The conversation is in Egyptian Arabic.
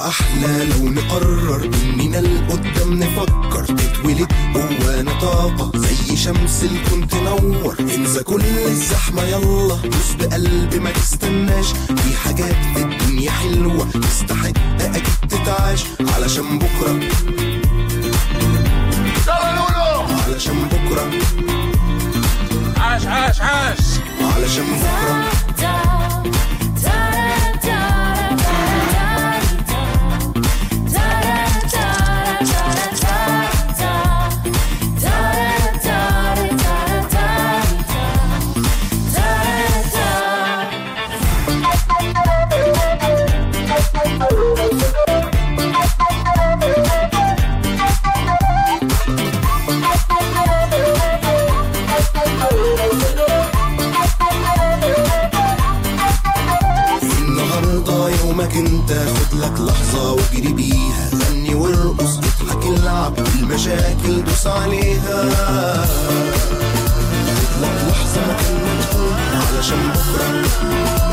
بكرة أحلى لو نقرر إننا لقدام نفكر تتولد جوانا طاقة زي شمس الكون تنور انسى كل الزحمة يلا دوس بقلب ما تستناش في حاجات في الدنيا حلوة تستحق أكيد تتعاش علشان بكرة علشان بكرة عاش عاش عاش علشان بكرة النهاردة يومك انت خد لك لحظة واجري بيها غني وارقص اضحك العب المشاكل دوس عليها خد لك لحظة مكان ما تكون علشان بكرة